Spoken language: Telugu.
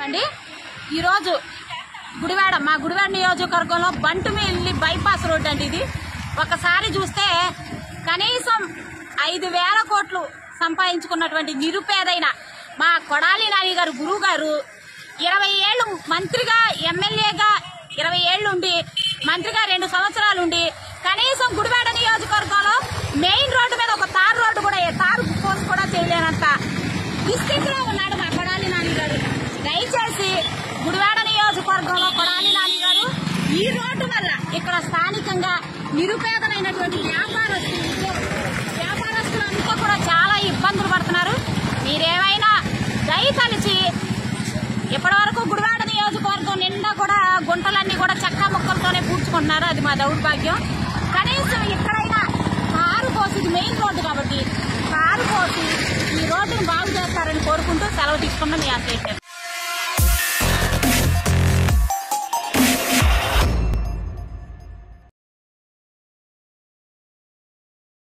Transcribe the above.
అండి ఈరోజు గుడివాడ మా గుడివాడ నియోజకవర్గంలో బంటుమిల్లి బైపాస్ రోడ్ అండి ఇది ఒకసారి చూస్తే కనీసం ఐదు వేల కోట్లు సంపాదించుకున్నటువంటి నిరుపేదైన మా కొడాలి నాని గారు గురువు గారు ఇరవై ఏళ్ళు మంత్రిగా ఎమ్మెల్యేగా ఇరవై ఏళ్ళు ఉండి మంత్రిగా రెండు సంవత్సరాలు ఉండి కనీసం గుడివాడ నియోజకవర్గంలో మెయిన్ రోడ్డు మీద ఒక తారు రోడ్డు కూడా తారు పోస్ట్ కూడా చేయలేనంత స్థితిలో ఉన్నాడు మా కొడాలి నాని గారు దయచేసి గుడివాడ నియోజకవర్గంలో కొడాలి నాని గారు ఈ రోడ్డు వల్ల ఇక్కడ స్థానికంగా నిరుపేదలైనటువంటి వ్యాపారస్తులు వ్యాపారస్తులు అంతా కూడా చాలా ఇబ్బందులు పడుతున్నారు మీరేమైనా దయతలిచి ఇప్పటి వరకు గుడివాడ నియోజకవర్గం నిండా కూడా గుంటలన్నీ కూడా చెక్క ముక్కలతోనే పూడ్చుకుంటున్నారు అది మా దౌర్భాగ్యం కనీసం ఎక్కడైనా కారు పోసి ఇది మెయిన్ రోడ్డు కాబట్టి కారు పోసి ఈ రోడ్డును బాగు చేస్తారని కోరుకుంటూ సెలవు తీసుకున్న మీ అసలు